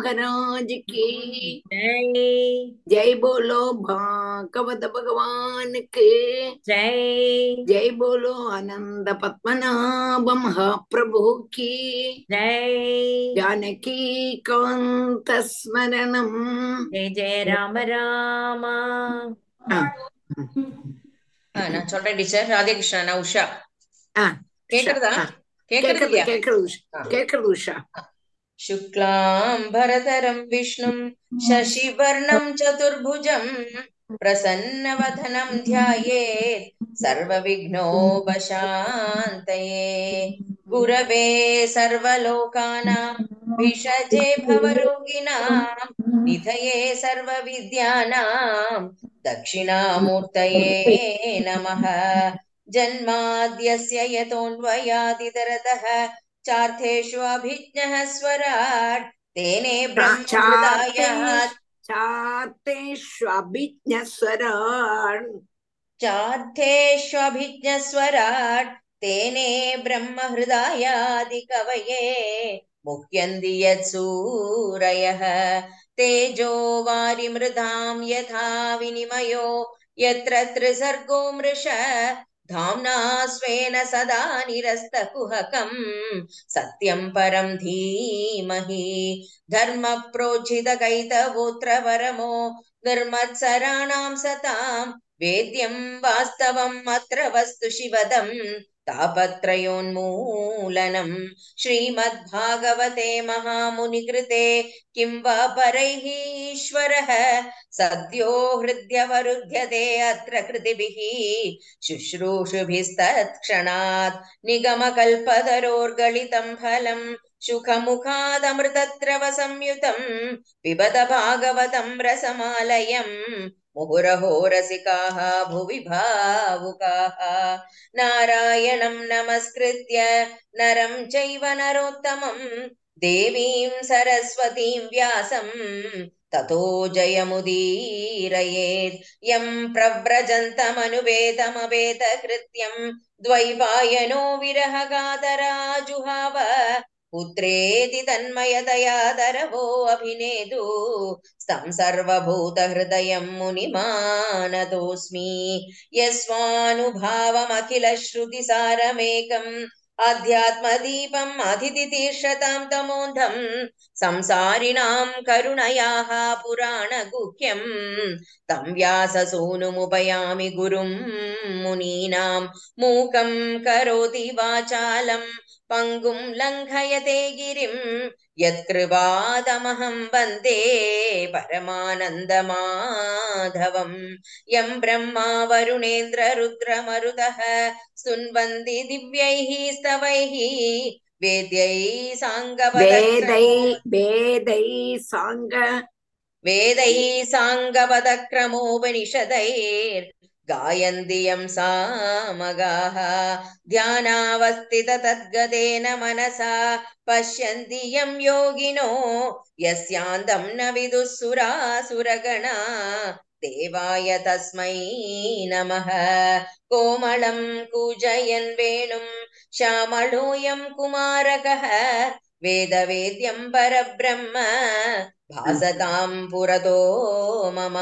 महाराज की जय जय बोलो भागवत भगवान के जय जय बोलो आनंद पद्मनाभ महाप्रभु की जय जानकी कांत स्मरणम जय जय राम राम ஆ, நான் சொல்றேன் டீச்சர் ராதேகிருஷ்ணா நான் உஷா கேக்குறதா கேக்குறது கேக்குறது இல்லையா கேக்குறது உஷா. ஆ. கேக்குறது உஷா शुक्लाम् भरतरम् विष्णुम् शशिवर्णम् चतुर्भुजम् प्रसन्नवदनम् ध्यायेत् सर्वविघ्नोपशान्तये गुरवे सर्वलोकानाम् विषजे भवरोगिणाम् निधये सर्वविद्यानाम् दक्षिणामूर्तये नमः जन्माद्यस्य यतोऽन्वयादितरतः चार्थेषु अभिज्ञः स्वराट् तेने ब्रह्महृदायात् चातेष्वभिज्ञस्वरान् चार्थेष्वभिज्ञस्वराट् तेने ब्रह्महृदायादिकवये मुह्यन्ति यत्सूरयः तेजो वारिमृदां यथा विनिमयो यत्र त्रिसर्गो मृष धाम्ना स्वेन सदा निरस्तकुहकम् सत्यं परं धीमहि धर्मप्रोचितकैतवोऽत्र परमो निर्मत्सराणां सतां वेद्यं वास्तवम् अत्र वस्तु शिवदम् तापत्रयोन्मूलनम् श्रीमद्भागवते महामुनिकृते किं वा परैः ईश्वरः सद्यो हृद्यवरुध्यते अत्र कृतिभिः शुश्रूषुभिस्तत्क्षणात् निगमकल्पतरोर्गलितं फलम् सुखमुखादमृतद्रव संयुतम् पिबत भागवतं रसमालयम् मुहुरहो रसिकाः भुवि भावुकाः नारायणं नमस्कृत्य नरं चैव नरोत्तमम् देवीं सरस्वतीं व्यासं ततो जयमुदीरयेत् यं प्रव्रजन्तमनुपेतमपेतकृत्यं द्वैपायनो विरहगातराजुहाव पुत्रेति तन्मयतया तरवो अभिनेदु स्तं सर्वभूतहृदयं मुनिमानतोऽस्मि यस्वानुभावमखिलश्रुतिसारमेकम् आध्यात्मदीपम् अधितितीर्षतां तमोऽन्धम् संसारिणां करुणयाः पुराणगुह्यम् तं व्याससूनुमुपयामि गुरुं मुनीनां मूकं करोति वाचालं पङ्गुं लङ्घयते गिरिं यत्कृपादमहं वन्दे परमानन्दमाधवम् यं ब्रह्मा वरुणेन्द्ररुद्रमरुतः स्तुन्वन्ति दिव्यैः स्तवैः वेद्यैः वेदै साङ्गपदक्रमो वेदै साङ्ग वेदैः साङ्गपदक्रमोपनिषदैर् गायन्ति यं सामगाः ध्यानावस्थिततद्गतेन मनसा पश्यन्ति यं योगिनो यस्यान्तं न विदुः सुरासुरगणा देवाय तस्मै नमः कोमलं कूजयन् वेणुं श्यामलोऽयं कुमारकः वेदवेद्यं परब्रह्म भासतां पुरतो मम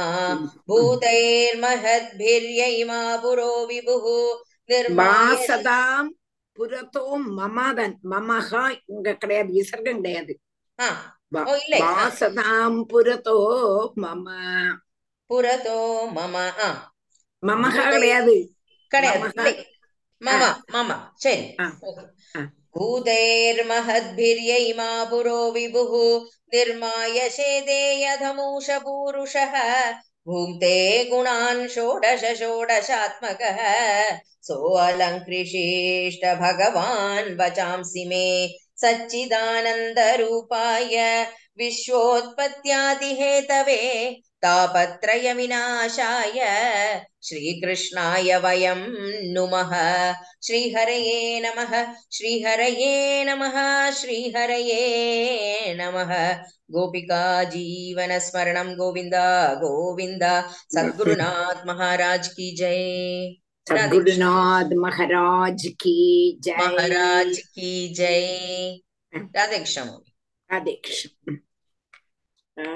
भूतैर्महद्भिर्यैमा पुरो विभुः निर्माय வாசதாம் புரத்தோ மமதன் மமஹா இங்க கிடையாது விசர்க்கம் கிடையாது ஆ, வா- ஓ இல்லை ஆ, வாசதாம் புரத்தோ மம புரதோ மம ஆ மமஹா பூதை கிடையாது கிடையாது மமஹா இல்லை மம மம சரி ஆ, ஓகே ஆ. भूतैर्महद्भिर्यैमा पुरो विभुः निर्माय शेदेयधमूषपूरुषः भुङ्क्ते गुणान् षोडश षोडशात्मकः सोऽलङ्कृशिष्ट भगवान् वचांसि मे सच्चिदानन्दरूपाय विश्वोत्पत्त्यादिहेतवे तापत्रयविनाशाय श्रीकृष्णाय वयं नुमः श्रीहरये नमः श्रीहरये नमः श्रीहरये नमः गोपिका जीवनस्मरणं गोविन्द गोविन्द सद्गुरुनाथ महाराज की जय राधे कृष्ण सद्गुरुनाथ महाराज की जय महाराज की जय राधे कृष्ण राधे कृष्ण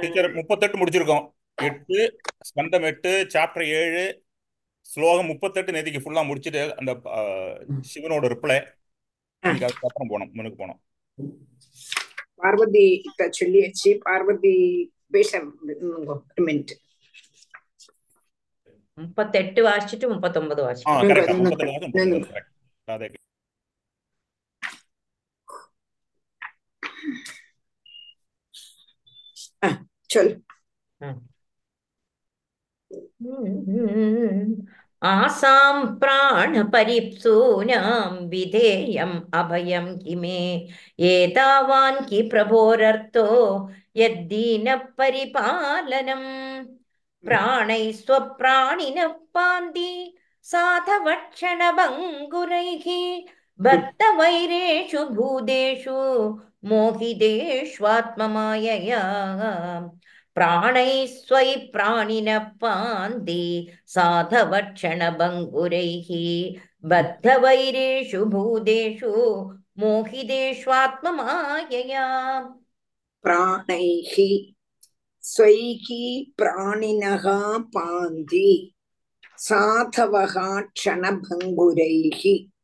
டீச்சர் முப்பத்தெட்டு முடிச்சிருக்கோம் எட்டு ஸ்கந்தம் எட்டு சாப்டர் ஏழு ஸ்லோகம் முப்பத்தெட்டு நேத்திக்கு ஃபுல்லா முடிச்சுட்டு அந்த ஆ, சிவனோட ரிப்ளை இன்னைக்கு அதுக்கப்புறம் போனோம் முன்னுக்கு போனோம் பார்வதி கிட்ட சொல்லியாச்சு பார்வதி பேச ஒரு மினிட் முப்பத்தெட்டு வாசிச்சுட்டு முப்பத்தொன்பது ஆ வாசிச்சு கரெக்டா நின்னு முப்பத்தெட்டு மாதம் நின்னு முப்பத்தொன்பது கரெக்ட் அதே சொல் आसां प्राणपरिप्सूनां विधेयम् अभयं हि मे एतावान् हि प्रभोरर्थो यद्दीनपरिपालनम् प्राणैः स्वप्राणिनः पान्ति साधवक्षणभङ्गुरैः बद्धवैरेषु भूतेषु मोहितेष्वात्ममायया प्राणैः स्वै प्राणिनः पान्ति साधवक्षणभङ्गुरैः बद्धवैरेषु भूतेषु मोहितेष्वात्ममायया प्राणैः स्वैः प्राणिनः पान्ति साधवः क्षणभङ्गुरैः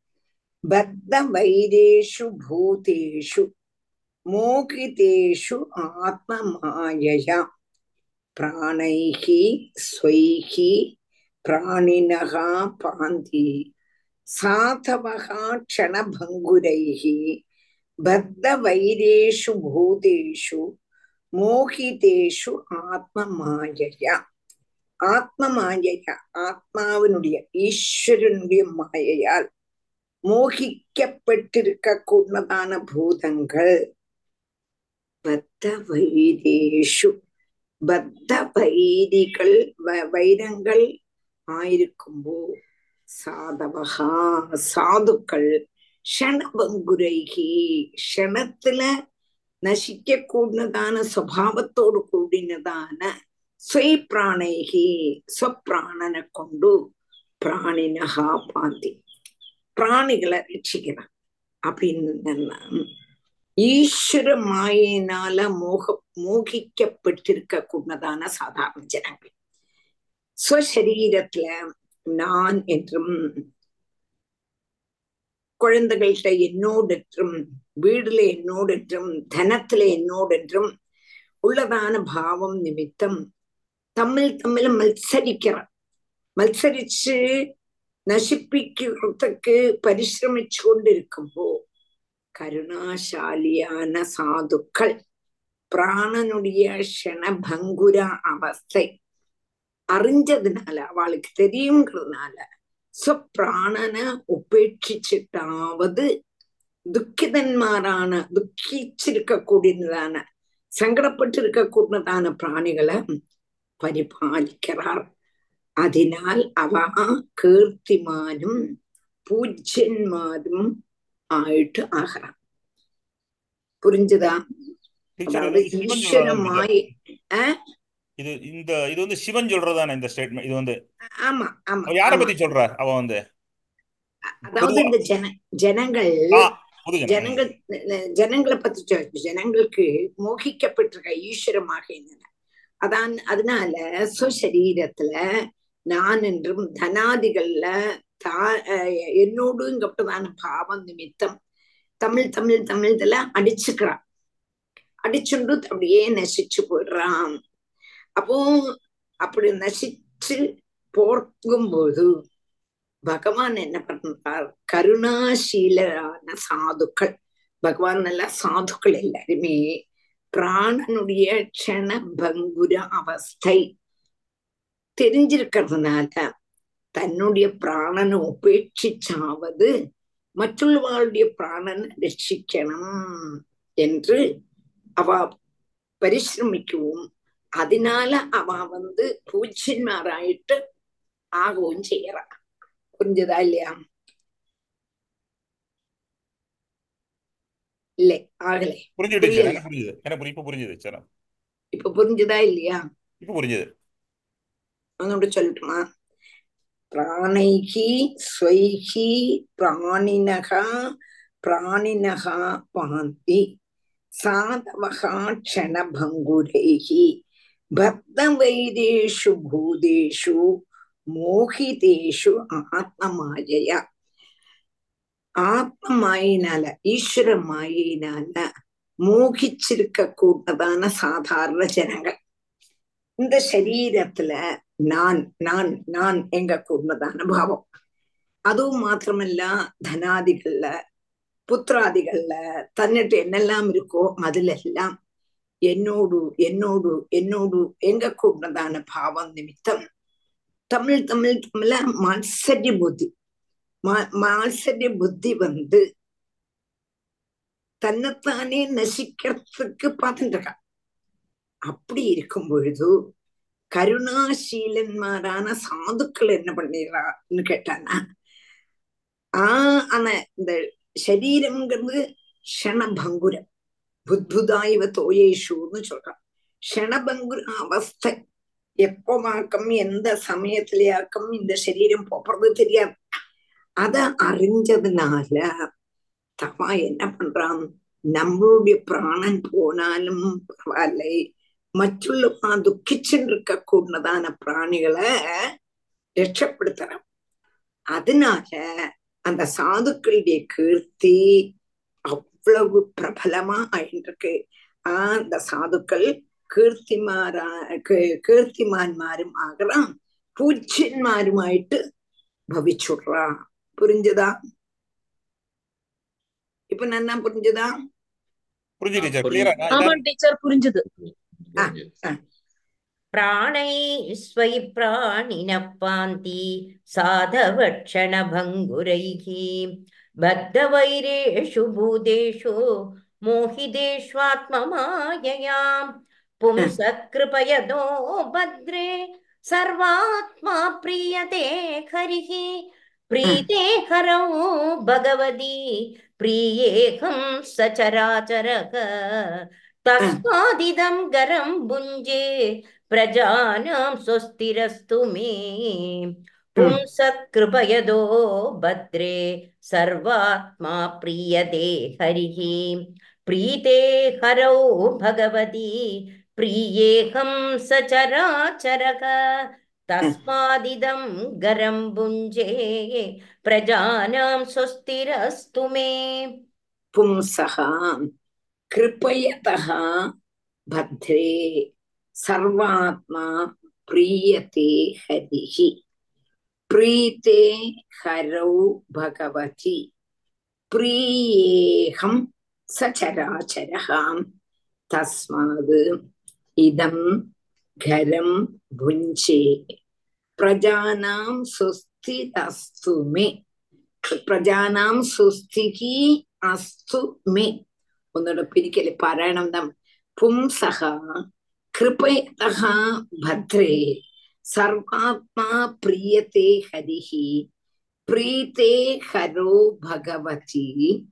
बद्धवैरेषु भूतेषु मोहितेषु आत्ममायया प्राणैः स्वैः प्राणिनः पान्ति साधवः क्षणभङ्गुरैः बद्धवैरेषु भूतेषु മോഹിതേഷു ആത്മമായ ആത്മമായ ആത്മാവിനുடைய ஈஸ்வரனுடைய மாயையால் மோகிக்கப்பட்டிருக்க கூடதான பூதங்கள் பத்த வைரேஷு பத்த வைரிகள் வ- வைரங்கள் ஆயிருக்கும்போ சாதவகா சாதுக்கள் க்ஷணபங்குரைகி க்ஷணத்துல നശിക്ക കൂടുന്നതാണ് സ്വഭാവത്തോട് കൂടിനതാണ് സ്വൈപ്രാണൈഹി സ്വപ്രാണനെ കൊണ്ടു പ്രാണിനഹ പാന്തി പ്രാണികളെ രക്ഷിക്കണം அப்படின்னு ஈஸ்வர மாயினால மோக மோகிக்கப்பட்டிருக்க கூடதான சாதாரண ஜனங்கள் ஸ்வசரீரத்துல நான் என்றும் குழந்தைகள்கிட்ட என்னோடென்றும் வீடுல என்னோடென்றும் தனத்துல என்னோடென்றும் உள்ளதான பாவம் நிமித்தம் തമ്മിൽ തമ്മിൽ മത്സരിക്കണം മത്സരിച്ച് നശിപ്പിക്കുന്നതൊക്കെ പരിശ്രമിച്ചു കൊണ്ടിരിക്കുമ്പോ കരുണാശാലിயான சாதுக்கள் பிராணனுடைய க்ஷணபங்குர அவஸ்தை அறிஞ்சதுனால அவளுக்கு தெரியுங்கிறதுனால സ്വപ്രാണനെ ഉപേക്ഷിച്ചിട്ടാവത് ദുഃഖിതന്മാരാണ് ദുഃഖിച്ചിരിക്കக்கூடிയതാണ് സങ്കടപ്പെട്ടിരിക്കக்கூடிയതാണ് പ്രാണികളെ പരിപാലിക്കാർ അതിനാൽ അവ കീർത്തിമാനും പൂജ്യന്മാരും ആയിട്ട് ആകണം புரிஞ்சுதா டீச்சர் அதாவது இது வந்து சிவன் ஈஸ்வர சொல்றதான டீச்சர் மாயை ஆஹ் இது இந்த இது வந்து சிவன் சொல்றதான இந்த ஸ்டேட்மெண்ட் இது வந்து ஆமா ஆமா அவ யார ஆமா பத்தி சொல்றா அவ வந்து அதாவது பொதுவா இந்த ஜன ஜனங்கள் ஆ புது ஜனம் ம். ஜனங்கள் ஜனங்களை பத்தி சொல் ஜனங்களுக்கு மோகிக்கப்பட்டிருக்க ஈஸ்வரமாக இருந்தன அதான் அதனால சுசரீரத்துல நான் என்றும் தனாதிகள்ல தா அஹ் என்னோடுங்கப்பட்டதான பாவம் நிமித்தம் தமிழ் தமிழ் தமிழ் இதெல்லாம் அடிச்சுக்கிறான் அடிச்சுண்டு அப்படியே நசிச்சு போயிடுறான் அப்போ அப்படி நசிச்சு போகும்போது பகவான் என்ன பண்றார் கருணாசீலரான சாதுக்கள் பகவான் நல்ல சாதுக்கள் எல்லாருமே பிராணனுடைய க்ஷண பங்குர அவஸ்தை தெரிஞ்சிருக்கிறதுனால தன்னுடைய பிராணனை உபேட்சிச்சாவது மറ്റുള്ളவர்களுடைய பிராணனை ரட்சிக்கணும் என்று அவ പരിശ്രമിക്കവും അതിനാല അവ വന്ന് പൂജ്യന്മാരായിട്ട് ആകുകയും ചെയ്യറ புரிஞ்சதா இல்லையா இல்லை ஆகலை புரிஞ்சுது டீச்சர் புரியல எனக்கு புரிஞ்சுது எனக்கு புரி- இப்ப புரிஞ்சுது சரி இப்ப புரிஞ்சுதா இல்லையா இப்ப புரிஞ்சுது ഒന്നുകൂടെ ചൊല്ലട്ടുമാ പ്രാണൈഹി സ്വൈഹി പ്രാണിനഹ പ്രാണിനഹ പാന്തി സാധവഹ ക്ഷണഭങ്കുരൈഹി பக்தவைரேஷு பூதேஷு மோகிதேஷு ஆத்மமாயையா ஆத்ம மாயினால ஈஸ்வர மாயினால மோகிச்சிருக்க கூட்டதான சாதாரண ஜனங்கள் இந்த சரீரத்துல நான் நான் நான் எங்க கூடதான பாவம் அதுவும் மாத்திரமல்ல தனாதிகள்ல புத்திராதிகள்ல தன்னிட்டு என்னெல்லாம் இருக்கோ அதுல எல்லாம் என்னோடு என்னோடு என்னோடு எங்க கூடதான பாவம் நிமித்தம் தமிழ் தமிழ் தமிழ மாத்சரிய புத்தி மா மாத்சரிய புத்தி வந்து தன்னைத்தானே நசிக்கிறதுக்கு பார்த்துட்டு இருக்கா அப்படி இருக்கும் பொழுது கருணாசீலன்மாரான சாதுக்கள் என்ன பண்ணிடுறான்னு கேட்டானா ஆஹ் ஆனா இந்த சரீரம்ங்கிறது க்ஷணபங்குரம் புத்புதாய்வ தோயேஷுன்னு சொல்றான் க்ஷணபங்குர அவஸ்தை எப்போவாக்கம் எந்த சமயத்திலேயாக்கம் இந்த சரீரம் போறது தெரியாது அத அறிஞ்சதுனால தவா என்ன பண்றான் நம்மளுடைய பிராணன் போனாலும் பரவாயில்லை മറ്റുള്ള ദുഃഖിച്ചുണ്ടിരിക്ക കൂടുന്നതാണ് പ്രാണികളെ രക്ഷപ്പെടുത്തണം அதனால அந்த சாதுக்களுடைய கீர்த்தி அவ்வளவு பிரபலமா ஆயிருக்கு ஆஹ் அந்த சாதுக்கள் കീർത്തിമാരാ കീർത്തിമാന്മാരും ആകറാം പൂജ്യന്മാരുമായിട്ട് ഭവിച്ചുട്രാ പുരിഞ്ചതാ ഇപ്പൊ നന്നാ പുരിഞ്ചതാ புரிஞ்சு டீச்சர் கிளியரா ஆமா டீச்சர் புரிஞ்சுது प्राणै स्वै प्राणिनः पान्ति साधवक्षणभङ्गुरैः बद्धवैरेषु भूतेषु मोहितेष्वात्ममाययां पुंसः कृपयदो भद्रे सर्वात्मा प्रीयते हरिः प्रीते हरौ भगवती प्रियेऽहं सचराचरः तस्मादिदं गरं भुञ्जे प्रजानां स्वस्तिरस्तु मे पुंसः कृपयदो भद्रे सर्वात्मा प्रीयते हरिः प्रीते हरौ भगवती प्रियेऽहं सचराचरः तस्मादिदं गरं भुञ्जे प्रजानां स्वस्तिरस्तु मे പുംസഃ കൃപയതഃ ഭദ്രേ സർവാത്മാ പ്രീയത്തെ ഹരിഃ പ്രീതേ ഹരൗ ഭഗവതി പ്രിയേഹം സചരാചരഃ തസ്മാത് ഇദം ഘരം ഭുഞ്ചേ പ്രജാനാം സ്വസ്തിരസ്തു മേ പ്രജാനാം സ്വസ്തിഹി അസ്തു മേ ഒന്നുകൂടെ പിരിക്കല് പാരായണം നാം പുംസഹ കൃപയതഃ ഭദ്രേ സർവാത്മാ പ്രീയത്തെ ഹരിഹി പ്രീതേ ഹരോ ഭഗവതി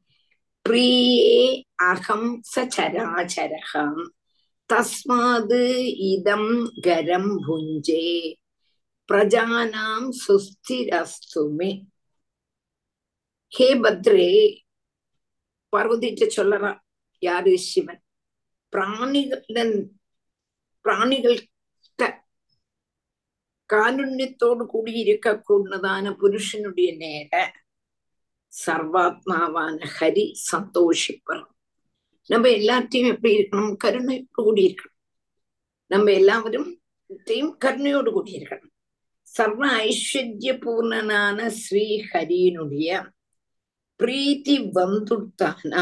പ്രിയേ അഹം സചരാചരഃ തസ്മാത് ഇദം ഗരം ഭുഞ്ചേ പ്രജാനാം സുസ്ഥിരസ്തു മേ ஹே பத்ரே பார்வதிட்ட சொல்லறா யாரு சிவன் பிராணிகளுடன் പ്രാണികൾക്കിட்ட കാരുണ്യത്തോടു കൂടി ഇരിക്കൂടുന്നതാണ് പുരുഷനുடைய നേര സർവാത്മാവാன ஹரி சந்தோஷிப்பணும் நம்ம எல்லாத்தையும் எப்படி இருக்கணும் கருணையோடு கூடி இருக்கணும் நம்ம எல்லாவரும் கருணையோடு கூடி இருக்கணும் சர்வ ஐஸ்வர்ய பூர்ணனான ஸ்ரீ ஹரியினுடைய பிரீத்தி வந்துட்டானா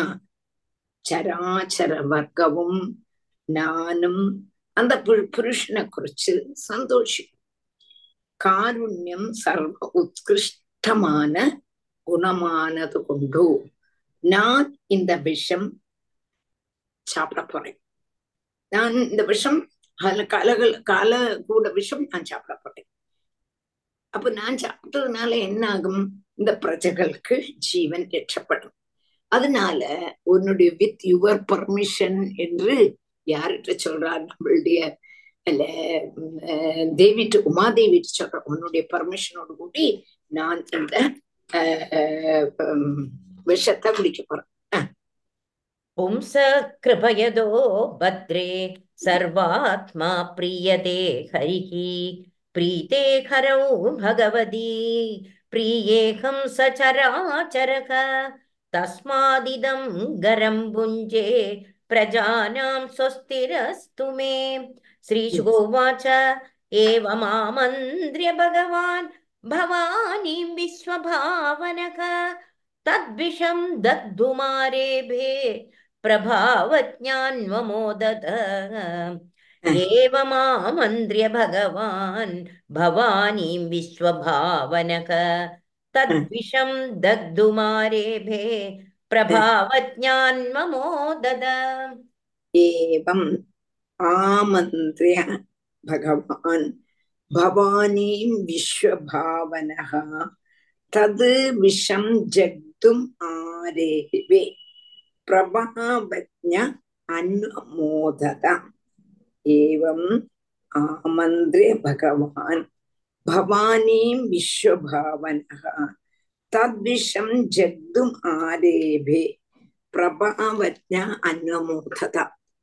ചരാചര വർഗവും ഞാനും அந்த புருஷனை குறிச்சு சந்தோஷம் காருண்யம் சர்வ உத்கிருஷ்டமான குணமானது கொண்டு நான் இந்த விஷம் சாப்பிட போறேன் நான் இந்த விஷம் கால காலகள் கால கூட விஷம் நான் சாப்பிட போறேன் அப்ப நான் சாப்பிட்டதுனால என்ன ஆகும் இந்த பிரஜைகளுக்கு ஜீவன் ரட்சப்படும் அதனால உன்னுடைய வித் யுவர் பர்மிஷன் என்று யார்கிட்ட சொல்றார் நம்மளுடைய அல்ல தேவிட்டு உமாதேவிட்டு சொல்ற உன்னுடைய பர்மிஷனோடு கூடி நான் இந்த விஷத்தை குடிக்க போறேன் पुंस कृपयदो भद्रे सर्वात्मा प्रीयते हरिः प्रीते हरौ भगवती प्रियेऽहं सचराचरः तस्मादिदं गरं भुञ्जे प्रजानां स्वस्तिरस्तु मे श्रीशुगोवाच एवमामन्त्र्य भगवान् भवानीं विश्वभावनः तद्विषं दद्दुमारेभे प्रभावज्ञान्वमोदत एवमामन्त्र्य भगवान् भवानीं विश्वभावनः तद्विषं दग्धुमारेभे प्रभावज्ञान्वमोदद एवम् आमन्त्र्य भगवान् भवानीं विश्वभावनः तद् विषं जग्तुम् आरेवे प्रभावज्ञ अनुमोदत एवम् आमन्त्र्य भगवान् भवानीं विश्वभावनः तद्विषं जग्तुम् आरेभे പ്രഭാവജ്ഞ അനുമോദത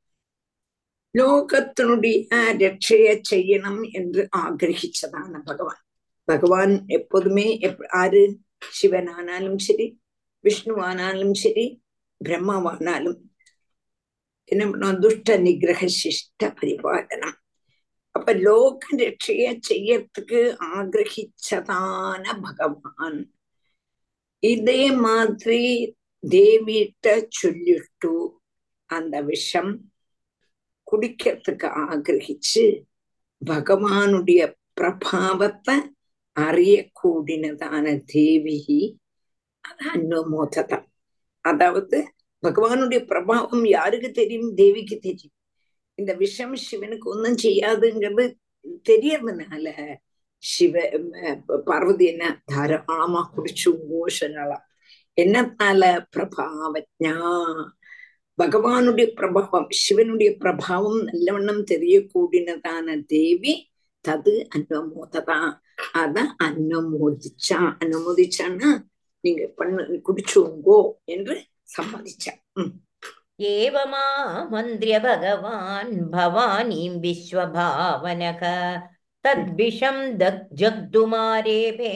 லோகத்தினுடைய ரட்சைய செய்யணும் என்று ஆகிரகிச்சதான பகவான் பகவான் எப்போதுமே எப் ஆறு சிவனானாலும் சரி விஷ்ணுவானாலும் சரி பிரம்மாவானாலும் என்ன பண்ணும் துஷ்ட நிகிரக சிஷ்ட பரிபாலனம் அப்ப லோக ரட்சைய செய்யறதுக்கு ஆகிரகிச்சதான பகவான் இதே மாதிரி தேவிட்ட சொல்லிட்டு அந்த விஷம் குடிக்கிறதுக்கு ஆகிரகிச்சு பகவானுடைய பிரபாவத்தை அறியக்கூடினதான தேவி அது அனுமோததம் அதாவது பகவானுடைய பிரபாவம் யாருக்கு தெரியும் தேவிக்கு தெரியும் இந்த விஷம் சிவனுக்கு ஒன்றும் செய்யாதுங்கிறது தெரியறதுனால சிவ பார்வதி என்ன தாராளமா குடிச்சு கோஷனலாம் என்னத்தால பிரபாவஜா பகவானுடைய பிரபாவம் சிவனுடைய பிரபாவம் நல்லவண்ணம் தெரியக்கூடினதான தேவி தது அனுமோததா அத அனுமோதிச்சா அனுமோதிச்சான்னா நீங்க பண்ண குடிச்சோங்கோ என்று சம்மதிச்சா உம் एवमा मन्त्र्य भगवान् भवानीं विश्वभावनः तद्विषं दग् जग्दुमारेभे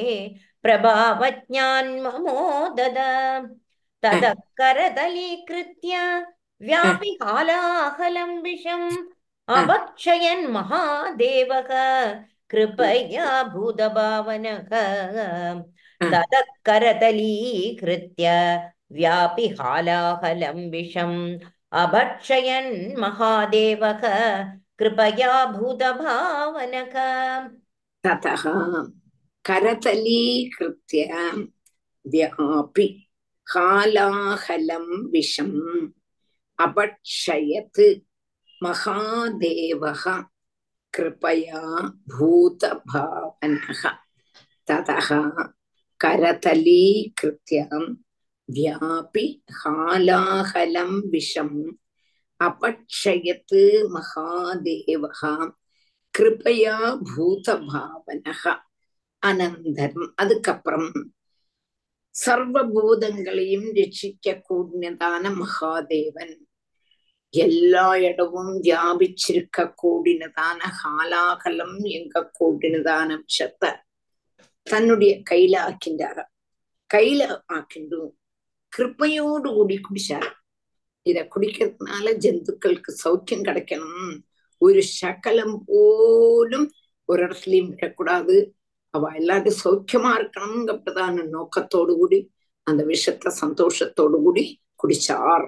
प्रभावज्ञान्ममोदद ततः करदलीकृत्य व्यापिहालाहलं विषम् अभक्षयन् महादेवः कृपया भूतभावनः ततः करदलीकृत्य व्यापिहालाहलं विषम् अभक्षयन् महादेवः कृपया भूतभावनः ततः करतलीकृत्य व्यापि हालाहलं विषम् अपक्षयत् महादेवः कृपया भूतभावनः ततः करतलीकृत्य व्यापि हालाहलं विषम् अपक्षयत् महादेवः கிருபையா பூதபாவனக அனந்தரம் அதுக்கப்புறம் சர்வபூதங்களையும் ரட்சிக்க கூடினதான மகாதேவன் எல்லா இடமும் வியாபிச்சிருக்க கூடினதான ஹாலாகலம் எங்க கூடினதான விஷத்தை தன்னுடைய கையில ஆக்கின்றார கையில ஆக்கிண்டு கிருப்பையோடு கூடி குடிச்சார் இத குடிக்கிறதுனால ஜந்துக்களுக்கு சௌக்கியம் கிடைக்கணும் ஒரு சகலம் போலும் ஒரு இடத்துலயும் விடக்கூடாது அவ எல்லாரும் சௌக்கியமா இருக்கணுங்கிறதான நோக்கத்தோடு கூடி அந்த விஷத்தை சந்தோஷத்தோடு கூடி குடிச்சார்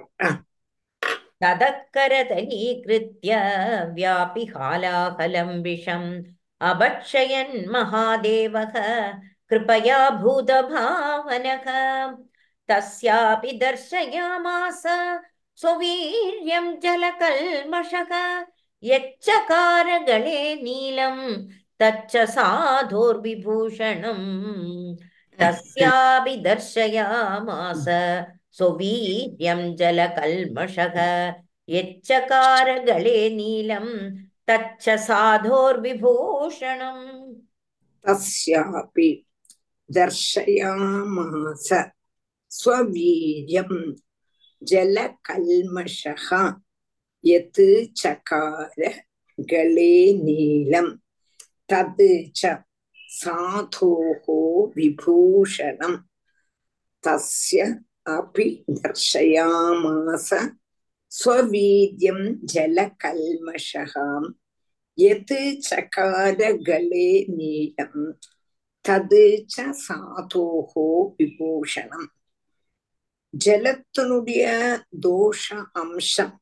तदकरतलीकृत्य व्यापि हालाहलं विषम् अभक्षयन् महादेवः कृपया भूतभावनः तस्यापि दर्शयामास स्ववीर्यं जलकल्मषः यच्चकारगणे नीलं तच्च साधोर्विभूषणम् तस्यापि दर्शयामास स्ववीर्यं जलकल्मषः यच्चकारगळे नीलं तच्च साधोर्विभूषणम् तस्यापि दर्शयामास स्ववीर्यं जलकल्मषः यत् चकार गले नीलम् तद् च साधोः विभूषणम् तस्य अपि दर्शयामास स्ववीर्यं जलकल्मषः यत् चकार गले नीलम् तद् च சாதோஹ விபூஷணம் ஜலத்தினுடைய தோஷ அம்சம்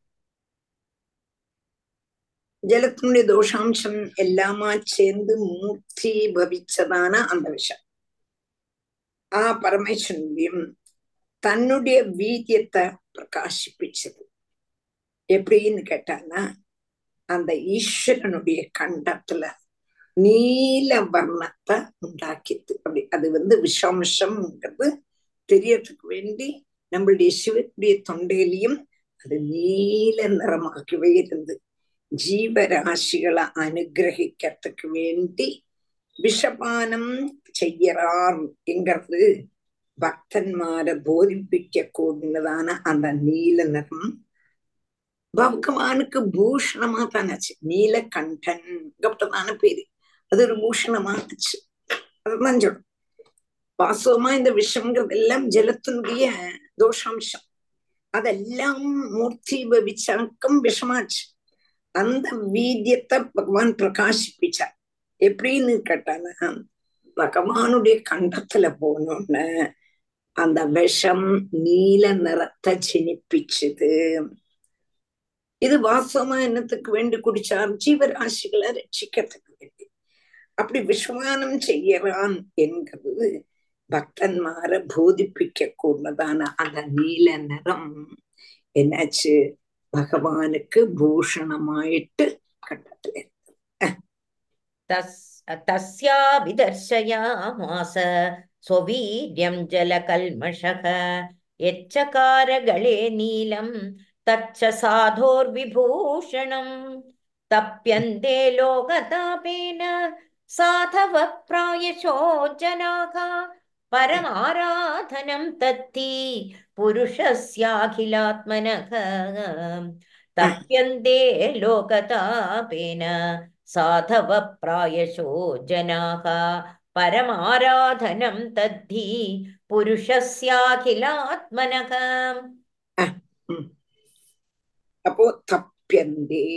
ஜலத்தினுடைய தோஷாம்சம் எல்லாமா சேர்ந்து மூர்த்தி பவிச்சதான அந்த விஷம் ஆ பரமேஸ்வரனுடையும் தன்னுடைய வீரியத்தை பிரகாசிப்பிச்சது எப்படின்னு கேட்டானா அந்த ஈஸ்வரனுடைய கண்டத்துல நீல வர்ணத்தை உண்டாக்கிது அப்படி அது வந்து விஷாம்சம்ங்கிறது தெரியறதுக்கு வேண்டி நம்மளுடைய சிவனுடைய தொண்டையிலையும் அது நீல நிறமாகவே இருந்து ஜீவராசிகளை அனுகிரகிக்கிறதுக்கு வேண்டி விஷபானம் செய்யறார் என்கிறது பக்தன்மாரை போதிப்பிக்க கூடினதான அந்த நீல நிறம் பகவானுக்கு பூஷணமா தானாச்சு நீலகண்டன் அப்படிதான பேரு அது ஒரு பூஷணமாச்சு அதுதான் சொல்லும் வாஸ்தவமா இந்த விஷம்ங்கிறது எல்லாம் ஜலத்தினுடைய தோஷாம்சம் அதெல்லாம் மூர்த்தி பவிச்சாக்கம் விஷமாச்சு அந்த வீரியத்தை பகவான் பிரகாசிப்பிச்சார் எப்படின்னு கேட்டானா பகவானுடைய கண்டத்துல போனோன்னு அந்த விஷம் நீல நிறத்தை ஜனிப்பிச்சுது இது வாசமா என்னத்துக்கு வேண்டி குடிச்சார் ஜீவராசிகளை ரட்சிக்கிறதுக்கு வேண்டி அப்படி விஸ்வானம் செய்யறான் என்கிறது பக்தன்மார போதிப்பிக்க கூடதான அந்த நீல நிறம் என்னாச்சு பகவானுக்கு பூஷணமாயிட்டு கண்டத்துல तस्याभिदर्शयामास स्ववीर्यं जलकल्मषः यच्चकारगळे नीलं तच्च साधोर्विभूषणम् तप्यन्ते लोकतापेन साधवः प्रायशो जनाः परमाराधनं तत्ति पुरुषस्याखिलात्मनः तप्यन्ते लोकतापेन साधव प्रायशो जनाः परमाराधनं तद्धि पुरुषस्याखिलात्मनः അപ്പോ തപ്യന്തേ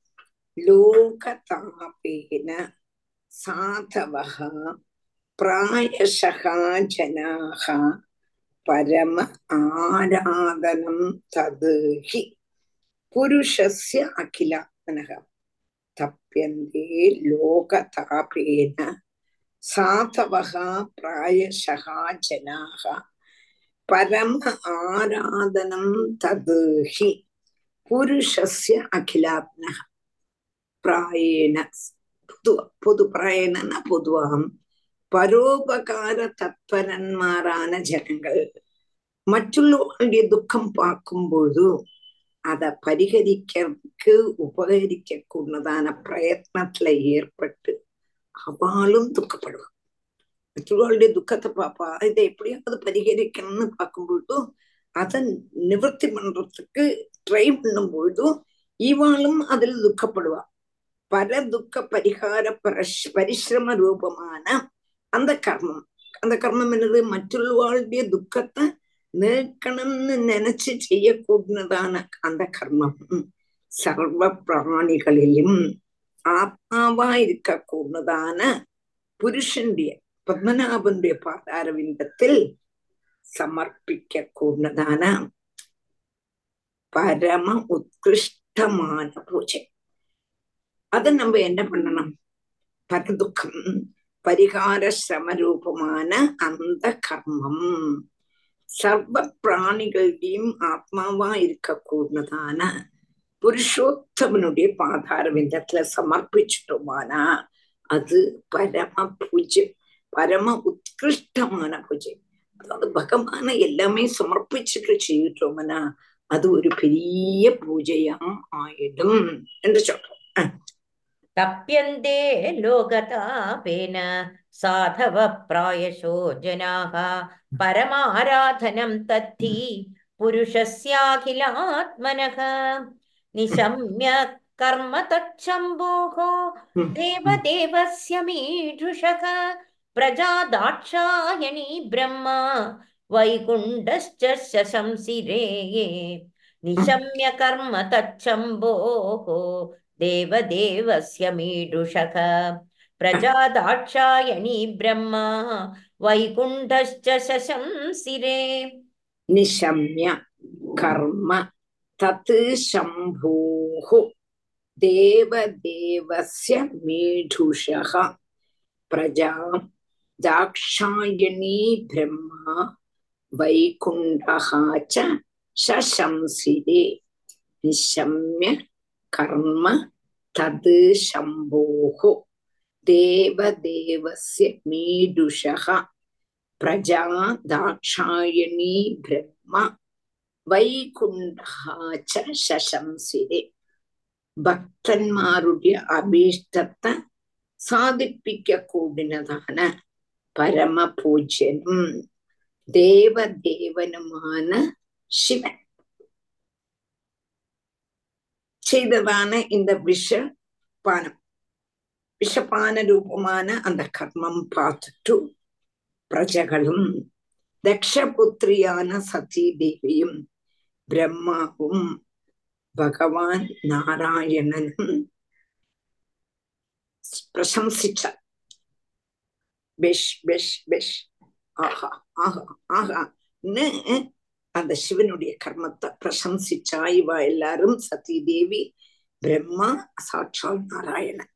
ലോകതാപേന സാധവः പ്രായശः ജനാः പരമ ആരാധനം തത് ഹി പുരുഷസ്യ അഖിലാത്മനः തപ്യന്തേ ലോകതാപേന സാധവः പ്രായശः ജനാः പരമ ആരാധനം തത് ഹി പുരുഷസ്യ അഖിലാത്മന പ്രായേണ പൊതു പൊതുപ്രായണ പൊതുവാം പരോപകാര തത്പരന്മാരാன ജനങ്ങൾ മറ്റുള്ളവരുടെ ദുഃഖം பார்க்கும்போது அதை பரிகரிக்கிறதுக்கு உபகரிக்க கூடதான பிரயத்னத்துல ஏற்பட்டு அவளும் துக்கப்படுவான் மற்றவர்களுடைய துக்கத்தை பார்ப்பா இதை எப்படியாவது பரிகரிக்கணும்னு பார்க்கும்போது அதை நிவர்த்தி பண்றதுக்கு ட்ரை பண்ணும் பொழுதும் இவாளும் அதில் துக்கப்படுவா பர துக்க பரிகார பரஷ் பரிசிரம ரூபமான அந்த கர்மம் அந்த கர்மம் என்னது மറ്റുള്ളவாளுடைய துக்கத்தை நீக்கணும்னு நினைச்சு செய்யக்கூடியதான அந்த கர்மம் சர்வ பிராணிகளிலும் ஆத்மாவா இருக்கக்கூடியதான புருஷனுடைய பத்மநாபனுடைய பாதாரவிந்தத்தில் சமர்ப்பிக்க கூடதான பரம உத்கிருஷ்டமான பூஜை அத நம்ம என்ன பண்ணணும் பரதுக்கம் பரிகார சிரமரூபமான அந்த கர்மம் சர்வ பிராணிகளையும் ஆத்மாவா இருக்கக்கூடதான புருஷோத்தமனுடைய பாதார விந்தத்துல சமர்ப்பிச்சிட்டோமானா அது பரம பூஜை பரம உத்கிருஷ்டமான பூஜை அதாவது பகவான எல்லாமே சமர்ப்பிச்சுட்டு செய்யிட்டோம்னா அது ஒரு பெரிய பூஜையாம் ஆயிடும் என்று சொல்றோம் तप्यन्ते लोकतापेन साधव प्रायशो जनाः परमाराधनं तद्धि पुरुषस्याखिलात्मनः निशम्य कर्म तच्छम्भोः देवदेवस्य मीढुषः प्रजा दाक्षायणी ब्रह्मा वैकुण्ठश्च शशंसिरे निशम्य कर्म तच्छम्भोः देवदेवस्य मीढुषः प्रजा दाक्षायणी ब्रह्मा वैकुण्ठश्च शशंसिरे निशम्य कर्म तत् शम्भोः देवदेवस्य मीढुषः प्रजा दाक्षायणी ब्रह्मा वैकुण्ठः च शशंसिरे निशम्य कर्म तद् शम्भोः देवदेवस्य मीडुषः प्रजा दाक्षायणी ब्रह्म വൈകുണ്ഠ ശശംസിരെ ഭക്തന്മാരുടെ അഭീഷ്ടത്തെ സാധിപ്പിക്കൂടിനതാണ് പരമപൂജ്യനും ദേവദേവനുമാണ് ശിവൻ ചെയ്തതാണ് இந்த விஷபானம் விஷபான ரூபமான அந்த கர்மம் பார்த்துட்டு பிரஜகளும் தக்ஷபுத்திரியான சதி தேவியும் பிரம்மாவும் பகவான் நாராயணனும் பிரசംസിച്ചാர் பெஷ் பெஷ் பெஷ் ஆஹா ஆஹா ஆஹா அந்த சிவனுடைய கர்மத்தை பிரசംസിச்சா இவ எல்லாரும் சதி தேவி பிரம்மா சாட்சால் நாராயணன்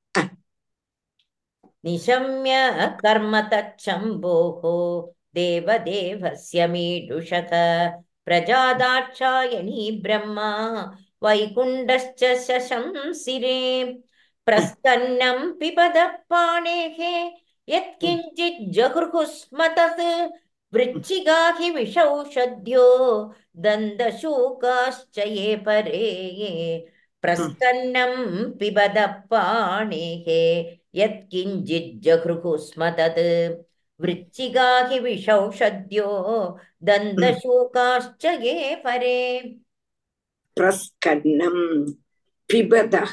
निशम्य कर्म तच्छम्भोः देवदेवस्य मीडुषक प्रजादाक्षायणी ब्रह्मा वैकुण्ठश्च शशंसिरे प्रस्तन्नं पिबद पाणेः यत्किञ्चित् जगृहुस्म तत् वृच्छिगा हि विषौषध्यो दन्तशूकाश्च ये परे प्रस्तन्नं पिबद पाणेः यत्किञ्चिज्जघृः स्म तत् वृच्छिगा हि विषौषध्यो दन्तशूकाश्च ये परे प्रस्कन्नं पिबदः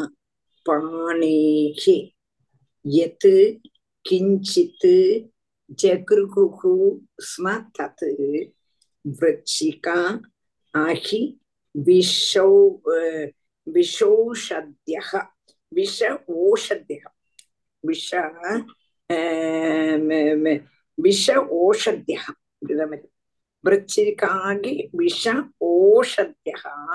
पाणेः यत् किञ्चित् जगृहुः स्म तत् वृच्छिका आहि विषौ विषौषध्यः विष ओषध्यः विष ವಿಷ ಓಷಧ್ಯ ವೃಚ್ಚಿಕಾಗಿ ವಿಷ ಓಷಧ್ಯ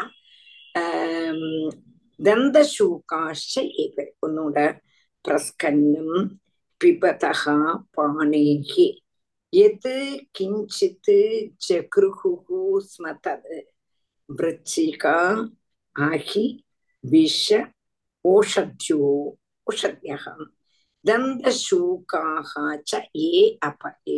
ദന്തശൂകാശ്ച ഏക ഒന്നുകൂടെ പ്രസ്കന്നം പിബതഃ പാണേഹി യത് കിഞ്ചിത് ജഗൃഹുഹു സ്മതത് വൃശ്ചിക ആഹി വിഷ ഓഷധ്യോ ഓഷധ്യഃ ദന്തശൂകാഹ ച ഏ അപരേ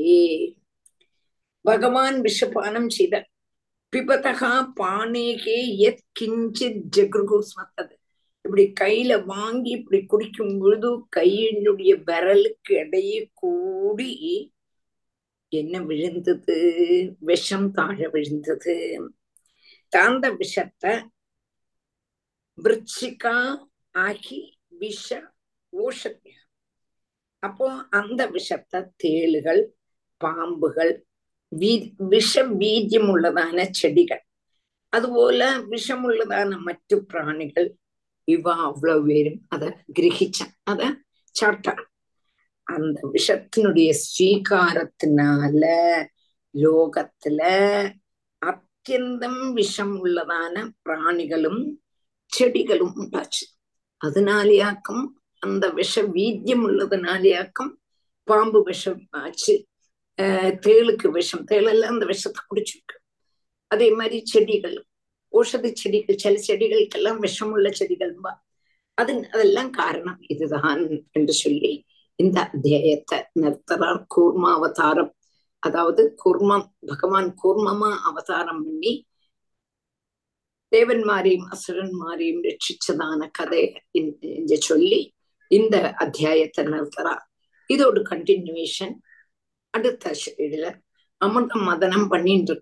ഭഗവാൻ വിഷപാനം ചെയ്ത பிபதகா பானேகே எத் கிஞ்சித் ஜெகுரு ஸ்மத்தது இப்படி கையில வாங்கி இப்படி குடிக்கும் பொழுது கையினுடைய விரலுக்கு இடையே கூடி என்ன விழுந்தது விஷம் தாழ விழுந்தது தாந்த விஷத்தை விருச்சிகா ஆகி விஷ ஓஷத்திய அப்போ அந்த விஷத்தை தேளுகள் பாம்புகள் வீ விஷ ബീജമുള്ളതാണ് ചെടികൾ അതുപോലെ വിഷമുള്ളതാണ് മറ്റു പ്രാണികൾ ഇവ அவ்வளவு பேரும் அதை கிரகிச்ச அத சாப்பிட்டான் அந்த விஷத்தினுடைய ஸ்வீகாரத்தினால லோகத்துல அத்தியந்தம் விஷம் உள்ளதான பிராணிகளும் செடிகளும் உண்டாச்சு அதனாலேயாக்கம் அந்த விஷ வீத்தியம் உள்ளதுனாலேயாக்கம் பாம்பு விஷம் ஆச்சு தேளுக்கு விஷம் தேளெல்லாம் அந்த விஷத்தை குடிச்சிருக்கு அதே மாதிரி செடிகள் ஓஷதி செடிகள் சில செடிகளுக்கெல்லாம் விஷமுள்ள செடிகள்பா அது அதெல்லாம் காரணம் இதுதான் என்று சொல்லி இந்த அத்தியாயத்தை நிறுத்துறார் கூர்ம அவதாரம் அதாவது கூர்மம் பகவான் கூர்மமா அவதாரம் பண்ணி தேவன்மாரையும் அசுரன்மாரையும் ரட்சிச்சதான கதை இங்க சொல்லி இந்த அத்தியாயத்தை நிறுத்துறார் இதோட கண்டினியூவேஷன் அடுத்த இதுல அமிர்தம் மதனம் பண்ணிட்டு இருக்கான்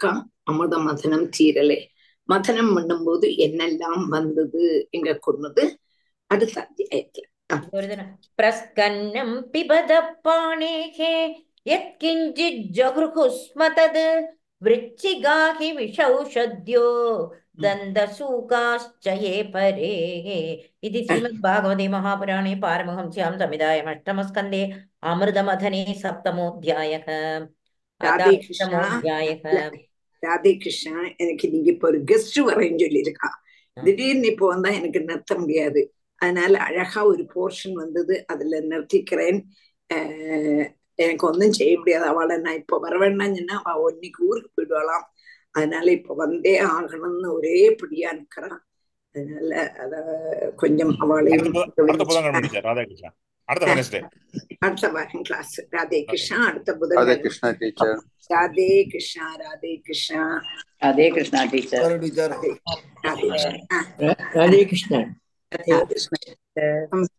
அமிர்த மதனம் தீரலே மதனம் பண்ணும்போது என்னெல்லாம் வந்தது எங்க கொண்டது அடுத்த அத்தியாயத்துல प्रस्कन्नं पिबद पाणेः यत्किञ्चिज्जगृहुस्म तद् वृच्छिगा हि विषौषध्यो दन्तसूकाश्च ये परे इति श्रीमद्भागवते महापुराणे पारमहंस्यां समिदायमष्टमस्कन्धे अमृतमथने सप्तमोऽध्यायः ராதே கிருஷ்ணா अष्टमोऽध्यायः ராதே கிருஷ்ணா எனக்கு நீங்க இப்போ ஒரு கெஸ்ட் வரேன்னு சொல்லியிருக்கா திடீர்னு இப்போ வந்தா எனக்கு நிறுத்த முடியாது அதனால அழகா ஒரு போர்ஷன் வந்தது அதுல நிறுத்திக்கிறேன் எனக்கு ஒன்றும் செய்ய முடியாது அவளை நான் இப்போ வர வேண்டாம்னு சொன்னா அவ இன்னைக்கு ஊருக்கு போயிடுவாளாம் அதனால இப்ப வந்தே ஆகணும்னு ஒரே பிடியா நிக்கிறான் அதனால அத கொஞ்சம் அவளையும் ராதாகிருஷ்ணா அடுத்த வெனஸ்டே அடுத்த வாரம் கிளாஸ் ராதே கிருஷ்ணா அடுத்த ராதே புதன் கிருஷ்ணா டீச்சர் ராதே கிருஷ்ணா ராதே கிருஷ்ணா ராதே கிருஷ்ணா டீச்சர் ராதே கிருஷ்ணா ராதே கிருஷ்ணன் ராதே கிருஷ்ணா